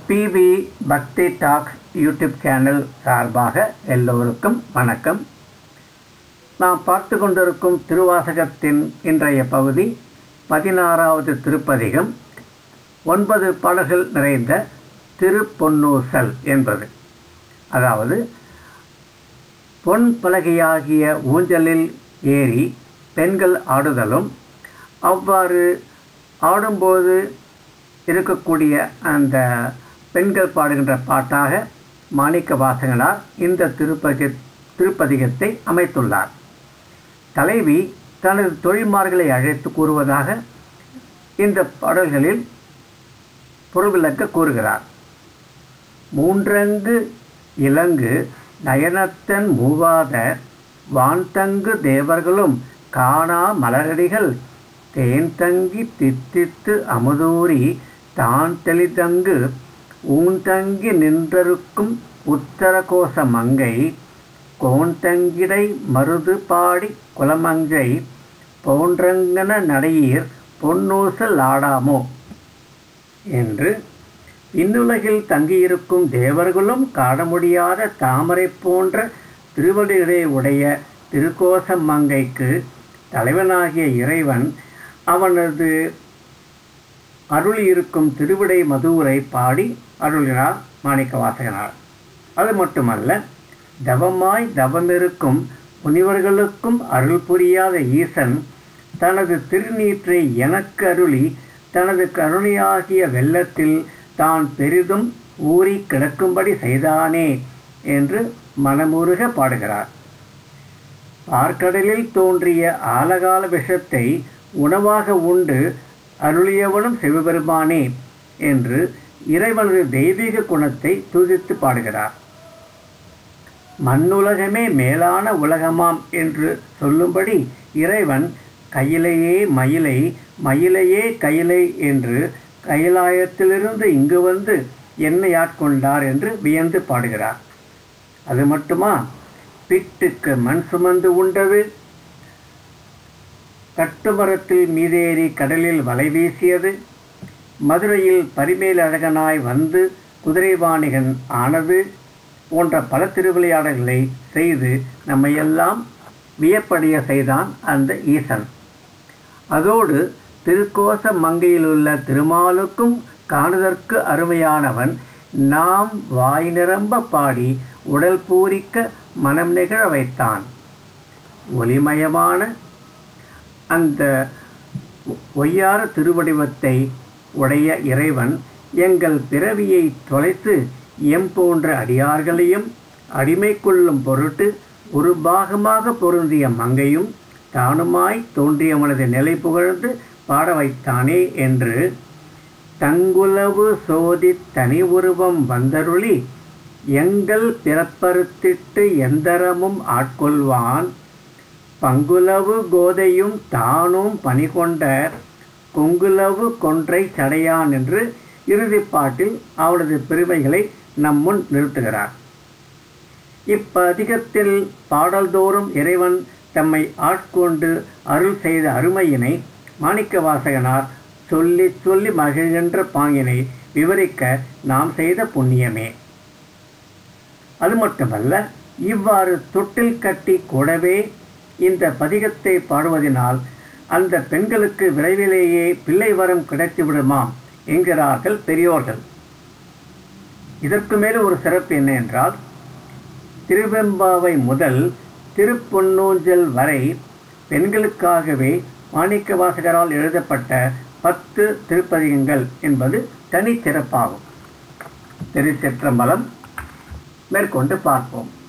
PV பக்தி talk YouTube channel சார்பாக எல்லோருக்கும் வணக்கம் நாம் பார்த்து கொண்டிருக்கும் திருவாசகத்தின் இன்றைய பகுதி பதினாறாவது திருப்பதிகம் ஒன்பது பாடல்கள் நிறைந்த திருப்பொன்னூசல் என்பது அதாவது பொன் பலகையாகிய ஊஞ்சலில் ஏறி பெண்கள் ஆடுதலும் அவ்வாறு ஆடும்போது இருக்கக்கூடிய அந்த பெண்கள் பாடுகின்ற பாட்டாக மாணிக்க வாசகனார் இந்த திருப்பதி திருப்பதிகத்தை அமைத்துள்ளார் தலைவி தனது தொழில்மார்களை அழைத்து கூறுவதாக இந்த பாடல்களில் பொருள்விளக்க கூறுகிறார் மூன்றங்கு இலங்கு நயனத்தன் மூவாத வான்தங்கு தேவர்களும் காணா மலரடிகள் தேன் தங்கி தித்தித்து அமுதூரி தான் தெளிதங்கு ஊன்தங்கி நின்றருக்கும் உத்தரகோச மங்கை கோன்தங்கிடை மருது பாடி குலமங்கை போன்றங்கன நடையீர் பொன்னூசல் ஆடாமோ என்று இன்னுலகில் தங்கியிருக்கும் தேவர்களும் காண முடியாத தாமரை போன்ற திருவடிகளை உடைய திருக்கோச மங்கைக்கு தலைவனாகிய இறைவன் அவனது அருள் இருக்கும் திருவிடை மதுரை பாடி அருளினார் மாணிக்க வாசகனார் அது மட்டுமல்ல தவமாய் தவமிருக்கும் முனிவர்களுக்கும் அருள் புரியாத ஈசன் தனது திருநீற்றை எனக்கு அருளி தனது கருணையாகிய வெள்ளத்தில் தான் பெரிதும் ஊறி கிடக்கும்படி செய்தானே என்று மனமுருக பாடுகிறார் பார்க்கடலில் தோன்றிய ஆலகால விஷத்தை உணவாக உண்டு அருளியவனும் சிவபெருமானே என்று இறைவனது தெய்வீக குணத்தை துதித்து பாடுகிறார் மண்ணுலகமே மேலான உலகமாம் என்று சொல்லும்படி இறைவன் கையிலேயே மயிலை மயிலையே கையிலை என்று கைலாயத்திலிருந்து இங்கு வந்து என்னை ஆட்கொண்டார் என்று வியந்து பாடுகிறார் அது மட்டுமா பிட்டுக்கு மண் சுமந்து உண்டது கட்டுமரத்தில் மீதேறி கடலில் வலை வீசியது மதுரையில் பரிமேல் அழகனாய் வந்து குதிரைவாணிகன் ஆனது போன்ற பல திருவிளையாடல்களை செய்து நம்மையெல்லாம் வியப்படைய செய்தான் அந்த ஈசன் அதோடு திருக்கோச மங்கையிலுள்ள திருமாலுக்கும் காணுதற்கு அருமையானவன் நாம் வாய் நிரம்ப பாடி உடல் பூரிக்க மனம் நிகழ வைத்தான் ஒளிமயமான அந்த ஒய்யார திருவடிவத்தை உடைய இறைவன் எங்கள் பிறவியை தொலைத்து எம் போன்ற அடியார்களையும் அடிமை கொள்ளும் பொருட்டு ஒரு பாகமாக பொருந்திய மங்கையும் தானுமாய் தோன்றியவனது நிலை புகழ்ந்து பாட வைத்தானே என்று தங்குலவு சோதி தனி உருவம் வந்தருளி எங்கள் பிறப்பறுத்திட்டு எந்தரமும் ஆட்கொள்வான் பங்குலவு கோதையும் தானும் பணிகொண்ட கொங்குலவு கொன்றை சடையான் என்று இறுதிப்பாட்டில் அவனது பெருமைகளை நம் முன் நிறுத்துகிறார் இப்பதிகத்தில் பாடல்தோறும் இறைவன் தம்மை ஆட்கொண்டு அருள் செய்த அருமையினை மாணிக்க வாசகனார் சொல்லி சொல்லி மகிழ்கின்ற பாங்கினை விவரிக்க நாம் செய்த புண்ணியமே அது மட்டுமல்ல இவ்வாறு தொட்டில் கட்டி கூடவே இந்த பதிகத்தை பாடுவதனால் அந்த பெண்களுக்கு விரைவிலேயே பிள்ளை வரம் கிடைத்து விடுமாம் என்கிறார்கள் பெரியோர்கள் இதற்கு மேலும் ஒரு சிறப்பு என்ன என்றால் திருவெம்பாவை முதல் திருப்பொன்னூஞ்சல் வரை பெண்களுக்காகவே மாணிக்க வாசகரால் எழுதப்பட்ட பத்து திருப்பதிகங்கள் என்பது தனிச்சிறப்பாகும் திருச்சிற்றம்பலம் மேற்கொண்டு பார்ப்போம்